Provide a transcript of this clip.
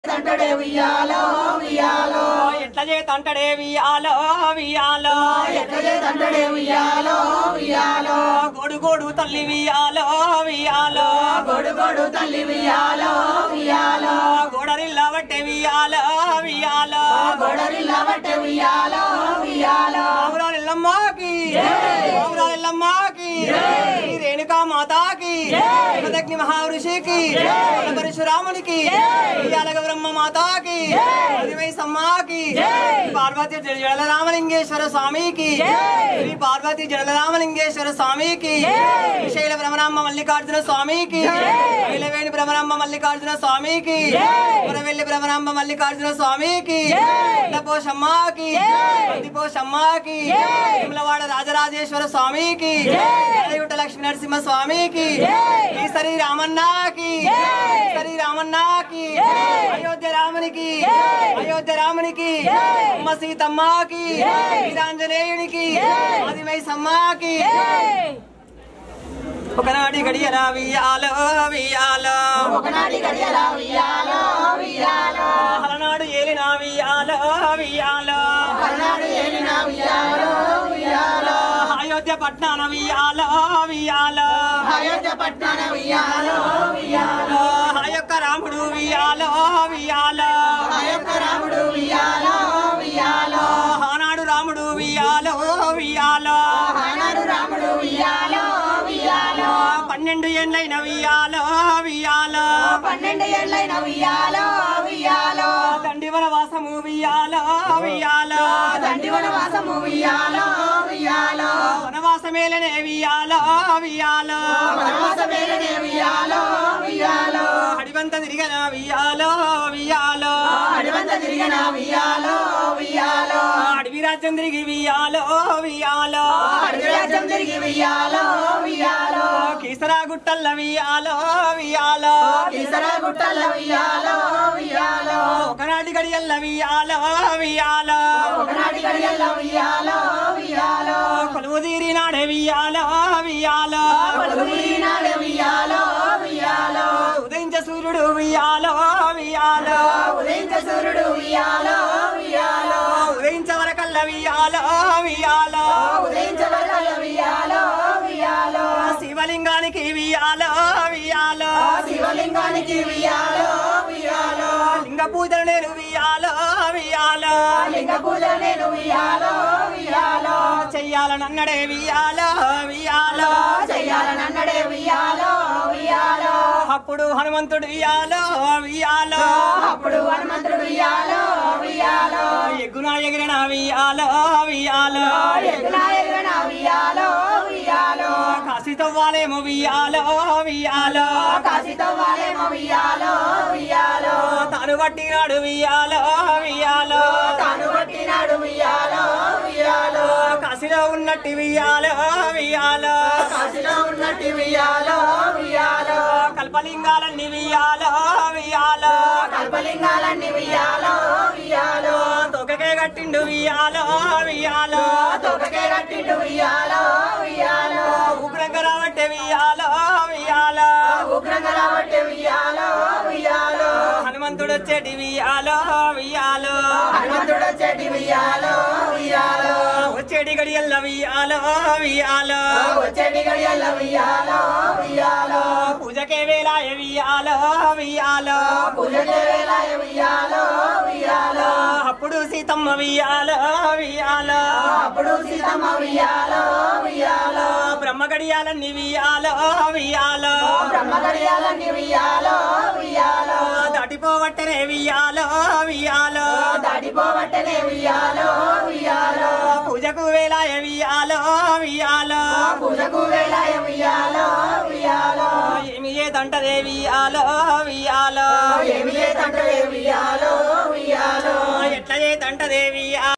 తంటడే ఉయ్యాలో ఉయ్యాలో ఎట్లా చేతంటడే వియాలో వియాలో ఎట్లగే తంటడే ఉయ్యాలో ఉయ్యాలో గోడు గోడు తల్లి వియాలో వియాలో గొడు గొడు తల్లి ఉయ్యాలో ఉయ్యాలో గోడరిల్లా బట్టే వియాలో వియాలో గొడరిల్ల బట్టె ఉయ్యాలో ఉయ్యాలో బాబురాలెల్లమ్మకి బాబురాలెల్లమ్మకి శ్రీ రేణుకా మాతాకి జగదగ్ని మహావృషికి పరశురామునికి ఇయాలగ బ్రహ్మ మాతాకి అదివై సమ్మాకి పార్వతి జల రామలింగేశ్వర స్వామికి శ్రీ పార్వతి జల రామలింగేశ్వర స్వామికి శ్రీశైల బ్రహ్మరామ మల్లికార్జున స్వామికి ఐలవేణి బ్రహ్మరామ మల్లికార్జున స్వామికి పురవెల్లి బ్రహ్మరామ మల్లికార్జున స్వామికి పోషమ్మకి పోషమ్మకి తిరుమలవాడ రాజరాజేశ్వర స్వామికి జయగుట్ట లక్ష్మీ నరసింహ స్వామికి ఈ శ్రీ రామన్నాకి శ్రీ రామన్నాకి అయోధ్య రామునికి అయోధ్య రామునికి అమ్మ సీతమ్మకి వీరాంజనేయునికి ఆదిమై సమ్మాకి ఒకనాటి గడియల వియాలో వియాలో ఒకనాటి గడియల ఉయ్యాలో ఉయ్యాలో అలనాడు ఏలిన వియాలో వియాలో పల్నాడు ఏలిన ఉయ్యాలో ఉయ్యాలో అయోధ్య పట్నాన వియాలో వియాలో అయోధ్య పట్నాన ఉయ్యాలో ఉయ్యాలో ఆ యొక్క రాముడు వియాలో వియాలో ఆ యొక్క రాముడు ఉయ్యాలో ఉయ్యాలో ఆనాడు రాముడు వియాలో వియాలో ఆనాడు రాముడు ఉయ్యాలో ఉయ్యాలో పన్నెండు ఎండ్లైన వియాలో వియాలో పన్నెండు ఏళ్ళైన ఉయ్యాలో ఉయ్యాలో దండి వనవాసము వియాలో వియాలో దండి వనవాసము ఉయ్యాలో ఉయ్యాలో వనవాసమేలనే వియాలో వియాలో వనవాసమేలనే ఉయ్యాలో ఉయ్యాలో అడివంత తిరిగన వియాలో వియాలో అడవంత తిరిగిన ఉయ్యాలో ఉయ్యాలో అడవి రాజ్యం తిరిగి వియాలో వియాలో అడవి రాజ్యం తిరిగి ఉయ్యాలో ఉయ్యాలో కీసరా గుట్టల్ల వియాలో వియాలో కిసరా గుట్టల ఉయ్యాలో ఉయ్యాలో ఒకనాటి గడియల్ల వియాలో వియాలో ఒకనాటి గడియల్ల ఉయ్యాలో ఉయ్యాలో కొలువు తీరినాడే వియాలో వియాలో పలుగురీనాడు ఉయ్యాలో ఉయ్యాలో ఉదయించ సూర్యుడు వియాలో వియాలో ఉదయించ సూర్యుడు ఉయ్యాలో ఉయ్యాలో ఉదయించ వరకల్ల వియాలో వియాలో ఉదయించబడాల ఉయ్యాలో ఉయ్యాలో శివలింగానికి వియాలో వియాలో శివలింగానికి ఉయ్యాలో ఉయ్యాలో లింగ పూజలు నేను వియాలో వియాలో లింగ పూజ నేను ఉయ్యాలో ఉయ్యాలో చెయ్యాలనన్నడే వియాలో వియాలో చెయ్యాలనన్నడే ఉయ్యాలో ఉయ్యాలో అప్పుడు హనుమంతుడు వియాలో వియాలో అప్పుడు హనుమంతుడు ఉయ్యాలో ఉయ్యాలో ఎగ్గున ఎగిరిన వియాలో వియాలో ఎగునా ఎగున ఉయ్యాలో ఉయ్యాలో కాశీతో వాలేమో వియాలో వియాలో కాశీతో వాలేమో ఉయ్యాలో ఉయ్యాలో తాను పట్టినాడు వియాలో వియాలో తాను పట్టినాడు ఉయ్యాలో ఉయ్యాలో కాశీలో ఉన్నట్టు వియాలో వియాలో కాశీలో ఉన్నట్టు ఉయ్యాలో ఉయ్యాలో కల్పలింగాలన్నీ వియాలో వియాలో కల్పలింగాలన్నీ ఉయ్యాలో ఉయ్యాలో తొకకే కట్టిండు వియాలో వియాలో తొక్కకే కట్టిండు ఉయ్యాలో ఉయ్యాలో ఉగ్రంగా రావట్టే వియాలో వియాలో ఉగ్రంగా రాబట్టే ఉయ్యాలో ఉయ్యాలో హనుమంతుడు వచ్చేటి వియాలో వియాలో హనుమంతుడు చెడి ఉయ్యాలో ఉయ్యాలో వచ్చేటి గడియల్ల వియాలో వియాలో వచ్చేటి గడియల్ల ఉయ్యాలో ఉయ్యాలో పూజకే వేలాయ వియాలో వియాలో పూజకే వేళ ఉయ్యాలో ఉయ్యాలో అప్పుడు సీతమ్మ వియాలో వియాలో అప్పుడు సీతమ్మ ఉయ్యాలో ఉయ్యాలో బ్రహ్మ గడియాలన్నీ వియాలో వియాలో బ్రహ్మ గడియాలన్నీ ఉయ్యాలో ఉయ్యాలో దాటిపోవట్టనే వియాలో వియాలో దాటిపోవట్టనే ఉయ్యాలో ఉయ్యాలో పూజకు వేలాయ వియాలో వియాలో పూజకు వేళ ఉయ్యాలో ఉయ్యాలో ఏమి ఏదంటదే వియాలో వియాలో ఏమి లేదంటే ఉయ్యాలో ఉయ్యాలో ఎట్లా చేతంటదే వియాలో